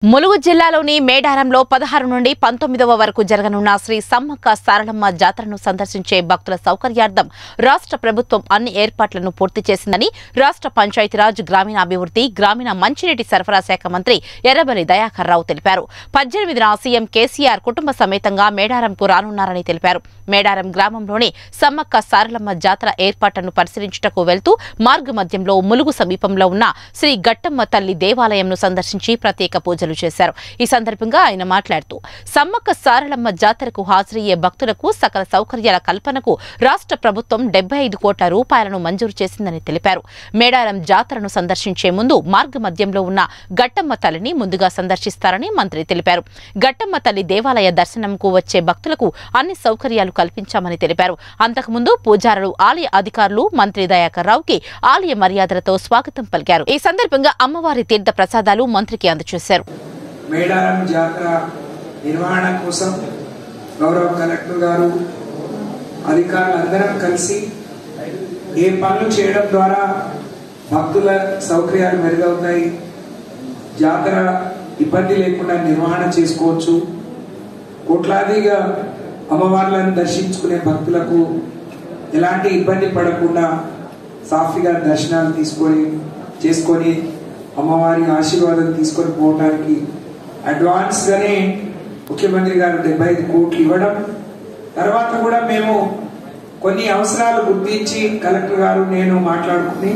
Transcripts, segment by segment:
ములుగు జిల్లాలోని మేడారంలో పదహారు నుండి పంతొమ్మిదవ వరకు జరగనున్న శ్రీ సమ్మక్క సారలమ్మ జాతరను సందర్శించే భక్తుల సౌకర్యార్థం రాష్ట్ర ప్రభుత్వం అన్ని ఏర్పాట్లను పూర్తి చేసిందని రాష్ట్ర పంచాయతీరాజ్ గ్రామీణాభివృద్ధి గ్రామీణ మంచినీటి సరఫరా శాఖ మంత్రి ఎర్రబెల్లి దయాకర్ రావు తెలిపారు పద్దెనిమిదిన సీఎం కేసీఆర్ కుటుంబ సమేతంగా మేడారంకు రానున్నారని తెలిపారు మేడారం గ్రామంలోని సమ్మక్క సారలమ్మ జాతర ఏర్పాట్లను పరిశీలించుటకు వెళ్తూ మార్గ మధ్యంలో ములుగు సమీపంలో ఉన్న శ్రీ గట్టమ్మ తల్లి దేవాలయంను సందర్శించి ప్రత్యేక పూజలు చేశారు ఈ సందర్భంగా ఆయన మాట్లాడుతూ సమ్మక్క సారలమ్మ జాతరకు హాజరయ్యే భక్తులకు సకల సౌకర్యాల కల్పనకు రాష్ట్ర ప్రభుత్వం డెబ్బై ఐదు కోట్ల రూపాయలను మంజూరు చేసిందని తెలిపారు మేడారం జాతరను సందర్శించే ముందు మార్గ మధ్యంలో ఉన్న గట్టమ్మ తల్లిని ముందుగా సందర్శిస్తారని మంత్రి తెలిపారు గట్టమ్మ తల్లి దేవాలయ దర్శనంకు వచ్చే భక్తులకు అన్ని సౌకర్యాలు కల్పించామని తెలిపారు అంతకుముందు పూజారులు ఆలయ అధికారులు మంత్రి దయాకర్ రావుకి ఆలయ మర్యాదలతో స్వాగతం పలికారు ఈ సందర్భంగా అమ్మవారి తీర్థ ప్రసాదాలు మంత్రికి అందజేశారు మేడారం జాతర నిర్వహణ కోసం గౌరవ కలెక్టర్ గారు అధికారులందరం కలిసి ఏ పనులు చేయడం ద్వారా భక్తుల సౌకర్యాలు మెరుగవుతాయి జాతర ఇబ్బంది లేకుండా నిర్వహణ చేసుకోవచ్చు కోట్లాదిగా అమ్మవార్లను దర్శించుకునే భక్తులకు ఎలాంటి ఇబ్బంది పడకుండా సాఫీగా దర్శనాలు తీసుకొని చేసుకొని అమ్మవారి ఆశీర్వాదం తీసుకొని పోవడానికి అడ్వాన్స్ గానే ముఖ్యమంత్రి గారు డెబ్బై ఐదు కోట్లు ఇవ్వడం తర్వాత కూడా మేము కొన్ని అవసరాలు గుర్తించి కలెక్టర్ గారు నేను మాట్లాడుకుని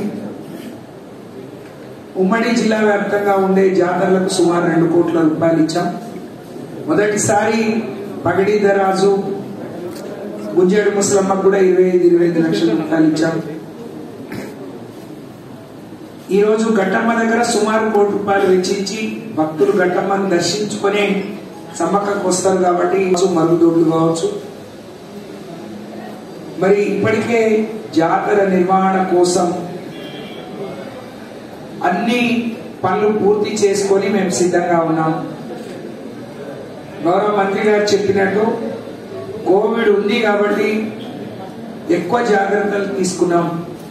ఉమ్మడి జిల్లా వ్యాప్తంగా ఉండే జాతరలకు సుమారు రెండు కోట్ల రూపాయలు ఇచ్చాం మొదటిసారి పగడీధరాజు గుంజేడు ముసలమ్మకు కూడా ఇరవై ఐదు ఇరవై ఐదు లక్షల రూపాయలు ఇచ్చాం ఈ రోజు ఘట్టమ్మ దగ్గర సుమారు కోటి రూపాయలు వెచ్చించి భక్తులు ఘట్టమ్మను దర్శించుకునే సమ్మక్కకు వస్తారు కాబట్టి ఈరోజు మరుగుదొడ్లు కావచ్చు మరి ఇప్పటికే జాతర నిర్వహణ కోసం అన్ని పనులు పూర్తి చేసుకొని మేము సిద్ధంగా ఉన్నాం గౌరవ మంత్రి గారు చెప్పినట్టు కోవిడ్ ఉంది కాబట్టి ఎక్కువ జాగ్రత్తలు తీసుకున్నాం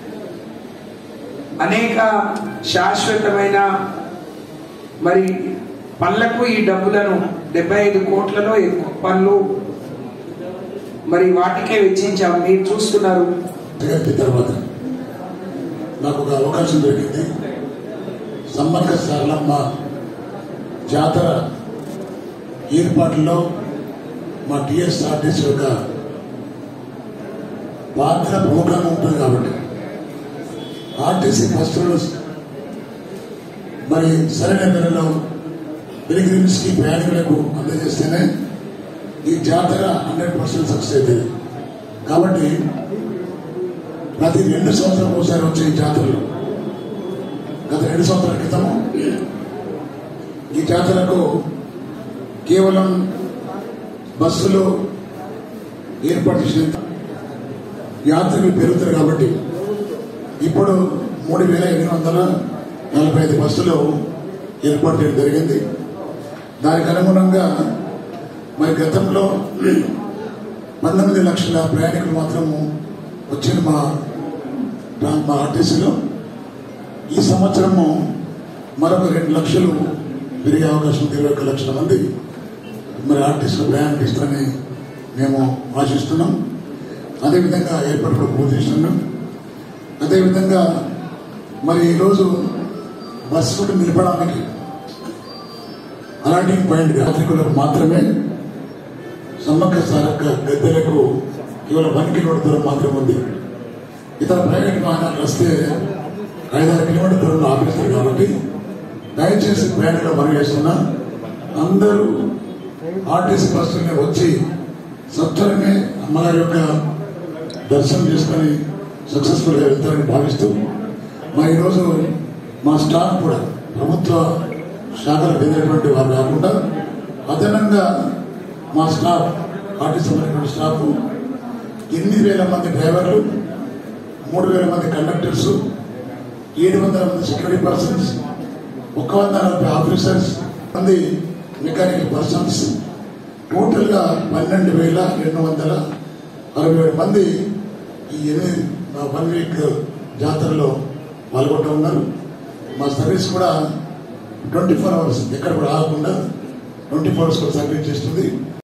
అనేక శాశ్వతమైన మరి పనులకు ఈ డబ్బులను డెబ్బై ఐదు కోట్లలో ఎక్కువ పనులు మరి వాటికే వెచ్చించాం మీరు చూస్తున్నారు జగత్తి తర్వాత నాకు ఒక అవకాశం దొరికింది సమ్మక్క సారలమ్మ జాతర ఏర్పాట్లలో మా టిఎస్ఆర్టీసీ యొక్క పాత్ర ప్రముఖంగా ఉంటుంది కాబట్టి ఆర్టీసీ బస్సులు మరి సరైన ధరలో పిలిగ్రిమ్స్కి ప్రయాణికులకు అందజేస్తేనే ఈ జాతర హండ్రెడ్ పర్సెంట్ సక్సెస్ అవుతుంది కాబట్టి ప్రతి రెండు సంవత్సరాల ఒకసారి వచ్చే ఈ జాతరలు గత రెండు సంవత్సరాల క్రితం ఈ జాతరకు కేవలం బస్సులు ఏర్పాటు చేసిన యాత్రికులు పెరుగుతారు కాబట్టి ఇప్పుడు మూడు వేల ఎనిమిది వందల నలభై ఐదు బస్సులు ఏర్పాటు చేయడం జరిగింది దానికి అనుగుణంగా మరి గతంలో పంతొమ్మిది లక్షల ప్రయాణికులు మాత్రము వచ్చిన మా ట్రా- మా ఆర్టీసీలో ఈ సంవత్సరము మరొక రెండు లక్షలు పెరిగే అవకాశం ఉంది ఇరవై ఒక్క లక్షల మంది మరి ఆర్టీసీలో ప్రయాణిస్తారని మేము ఆశిస్తున్నాం అదేవిధంగా ఏర్పాటు కూడా పూర్తి చేస్తున్నాం అదేవిధంగా మరి ఈరోజు బస్సు కూడా నిలపడానికి అలాంటి పాయింట్ యాత్రికులకు మాత్రమే సమ్మక్క సారక్క గద్దెలకు కేవలం వన్ కిలోమీటర్ దూరం మాత్రమే ఉంది ఇతర ప్రైవేట్ వాహనాలు వస్తే ఐదారు కిలోమీటర్ దూరంలో ఆపేస్తారు కాబట్టి దయచేసి ప్రయాణికులు మనం చేస్తున్నా అందరూ ఆర్టీసీ బస్సులనే వచ్చి సత్వరమే అమ్మగారి యొక్క దర్శనం చేసుకొని సక్సెస్ఫుల్గా వెళ్తారని భావిస్తూ మా ఈరోజు మా స్టాఫ్ కూడా ప్రభుత్వ శాఖలకు చెందినటువంటి వారు కాకుండా అదనంగా మా స్టాఫ్ ఆర్టీసీ సంబంధించిన స్టాఫ్ ఎనిమిది వేల మంది డ్రైవర్లు మూడు వేల మంది కండక్టర్స్ ఏడు వందల మంది సెక్యూరిటీ పర్సన్స్ ఒక వంద నలభై ఆఫీసర్స్ మంది మెకానికల్ పర్సన్స్ టోటల్గా పన్నెండు వేల రెండు వందల అరవై ఏడు మంది ఈ ఎనిమిది వన్ వీక్ జాతరలో పాల్గొంటూ ఉన్నారు మా సర్వీస్ కూడా ట్వంటీ ఫోర్ అవర్స్ ఎక్కడ కూడా ఆగకుండా ట్వంటీ ఫోర్ అవర్స్ కూడా సర్వీస్ చేస్తుంది